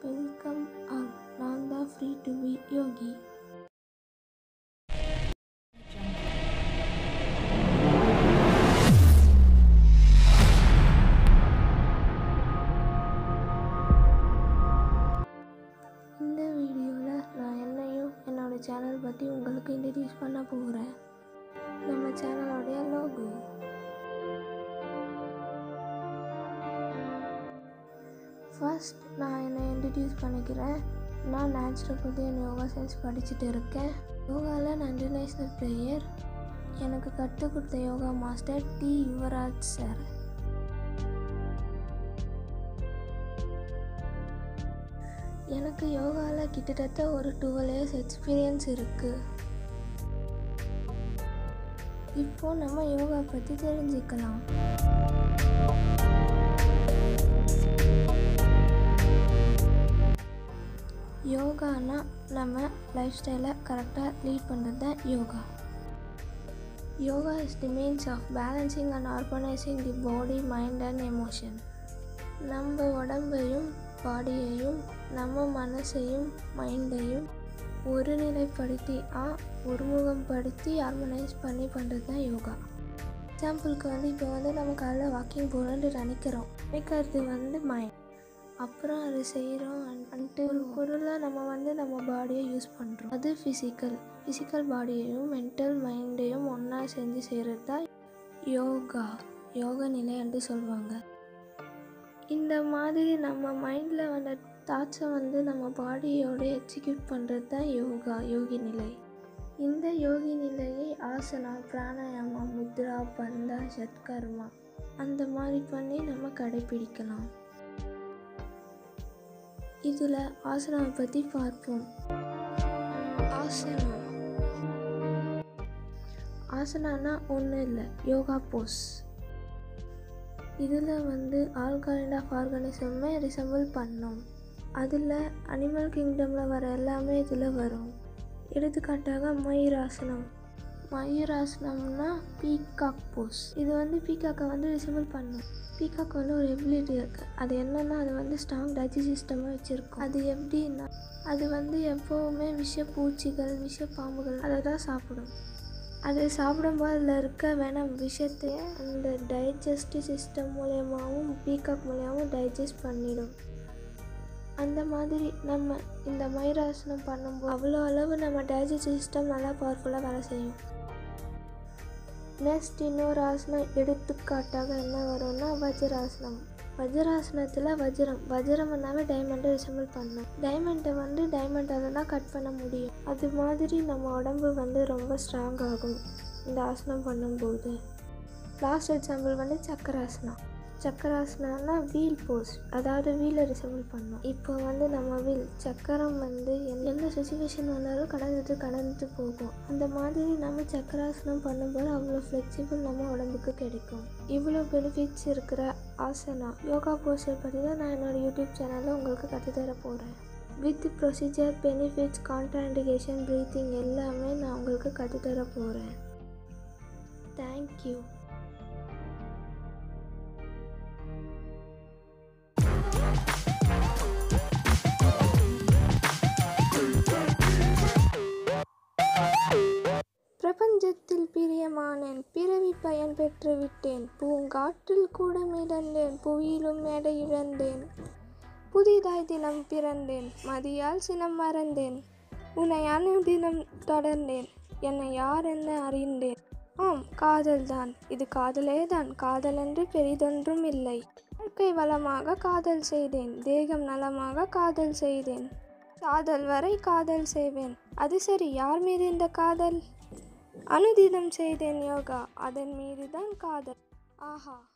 welcome all நான் தான் free to be யோகி இந்த வீடியோவில் நான் என்னையும் என்னோட சேனல் பற்றி உங்களுக்கு இன்ட்ரடியூஸ் பண்ண போகிறேன் நம்ம சேனலோடைய லோகோ ஃபர்ஸ்ட் நான் என்னை இன்ட்ரடியூஸ் பண்ணிக்கிறேன் நான் நேச்சுரோபதி யோகா சயின்ஸ் படிச்சுட்டு இருக்கேன் யோகாவில் நான் இன்டர்நேஷ்னல் பிளேயர் எனக்கு கற்றுக் கொடுத்த yoga master T Yuvaraj sir எனக்கு யோகாவில் கிட்டத்தட்ட ஒரு டுவெல் இயர்ஸ் எக்ஸ்பீரியன்ஸ் இருக்குது இப்போ நம்ம யோகா பற்றி தெரிஞ்சுக்கலாம் யோகானா நம்ம லைஃப் ஸ்டைலை கரெக்டாக லீட் பண்ணுறது தான் yoga yoga is the means of balancing and organising the body mind and emotion நம்ம உடம்பையும் பாடியையும் நம்ம மனசையும் மைண்டையும் ஒருநிலைப்படுத்தி ஆ ஒருமுகப்படுத்தி ஹார்மனைஸ் பண்ணி பண்ணுறது தான் யோகா எக்ஸாம்பிளுக்கு வந்து இப்போ வந்து நம்ம காலையில் வாக்கிங் போகிறோன்னு நினைக்கிறோம் நினைக்கிறது வந்து மைண்ட் அப்புறம் அது செய்கிறோம் வந்துட்டு ஒரு பொருளை நம்ம வந்து நம்ம பாடியை யூஸ் பண்ணுறோம் அது ஃபிசிக்கல் ஃபிசிக்கல் பாடியையும் மென்டல் மைண்டையும் ஒன்றா செஞ்சு செய்கிறது தான் யோகா யோக நிலை என்று சொல்லுவாங்க இந்த மாதிரி நம்ம மைண்டில் வந்த தாட்ஸை வந்து நம்ம பாடியோட எக்ஸிக்யூட் பண்ணுறது தான் யோகா யோகி நிலை இந்த யோகி நிலையை ஆசனா பிராணாயாமா முத்ரா பந்தா சத்கர்மா அந்த மாதிரி பண்ணி நம்ம கடைபிடிக்கலாம் இதில் ஆசனாவை பற்றி பார்ப்போம் ஆசனா ஆசனானா ஒன்றும் இல்லை யோகா போஸ் இதில் வந்து ஆல் கைண்ட் ஆஃப் ஆர்கானிசமே ரிசம்பிள் பண்ணோம் அதில் அனிமல் கிங்டமில் வர எல்லாமே இதில் வரும் எடுத்துக்காட்டாக மயூராசனம் மயூராசனம்னா பீகாக் போஸ் இது வந்து பீகாக்கை வந்து ரிசம்பிள் பண்ணும் பீகாக் வந்து ஒரு எபிலிட்டி இருக்குது அது என்னென்னா அது வந்து ஸ்ட்ராங் டைஜஸ்ட் சிஸ்டமாக வச்சுருக்கும் அது எப்படின்னா அது வந்து எப்போவுமே விஷ பூச்சிகள் விஷ பாம்புகள் அதை தான் சாப்பிடும் அது சாப்பிடும்போது அதில் இருக்க வேணாம் விஷயத்தைய அந்த டைஜஸ்டிவ் சிஸ்டம் மூலயமாவும் பீகாக் மூலயமாவும் டைஜஸ்ட் பண்ணிடும் அந்த மாதிரி நம்ம இந்த மயூராசனம் பண்ணும்போது அவ்வளோ அளவு நம்ம டைஜஸ்டிவ் சிஸ்டம் நல்லா பவர்ஃபுல்லாக வேலை செய்யும் நெக்ஸ்ட் இன்னொரு ஆசனம் எடுத்துக்காட்டாக என்ன வரும்னா வஜ்ராசனம் வஜ்ராசனத்தில் வஜ்ரம் வஜ்ரம்னாவே டைமண்டை ரிசம்பிள் பண்ணும் டைமண்டை வந்து டைமண்டால் தான் கட் பண்ண முடியும் அது மாதிரி நம்ம உடம்பு வந்து ரொம்ப ஸ்ட்ராங் ஆகும் இந்த ஆசனம் பண்ணும்போது லாஸ்ட் எக்ஸாம்பிள் வந்து சக்கராசனம் சக்கராசனானா வீல் போஸ் அதாவது வீலை ரிசம்பிள் பண்ணும் இப்போ வந்து நம்ம வீல் சக்கரம் வந்து எந்த சுச்சுவேஷன் வந்தாலும் கடந்துட்டு கடந்துட்டு போகும் அந்த மாதிரி நம்ம சக்கராசனம் பண்ணும்போது அவ்வளோ ஃப்ளெக்சிபிள் நம்ம உடம்புக்கு கிடைக்கும் இவ்வளோ பெனிஃபிட்ஸ் இருக்கிற ஆசனா யோகா போஸ்டர் பற்றி தான் நான் என்னோடய யூடியூப் சேனலில் உங்களுக்கு கற்றுத்தர போகிறேன் with procedure benefits contraindication breathing எல்லாமே நான் உங்களுக்கு கற்றுத்தர போகிறேன் தேங்க்யூ பிரபஞ்சத்தில் பிரியமானேன் பிறவி பயன் பெற்று விட்டேன் பூங்காற்றில் கூட மிதந்தேன் புவியிலும் எடை இழந்தேன் புதிதாய் தினம் பிறந்தேன் மதியால் சினம் மறந்தேன் உன்னை அனுதினம் தொடர்ந்தேன் என்னை யார் என்ன அறிந்தேன் ஆம் காதல்தான் இது காதலே தான் காதல் என்று பெரிதொன்றும் இல்லை வாழ்க்கை வளமாக காதல் செய்தேன் தேகம் நலமாக காதல் செய்தேன் காதல் வரை காதல் செய்வேன் அது சரி யார் மீது இந்த காதல் அனுதினம் செய்தேன் யோகா அதன் மீதுதான் காதல் ஆஹா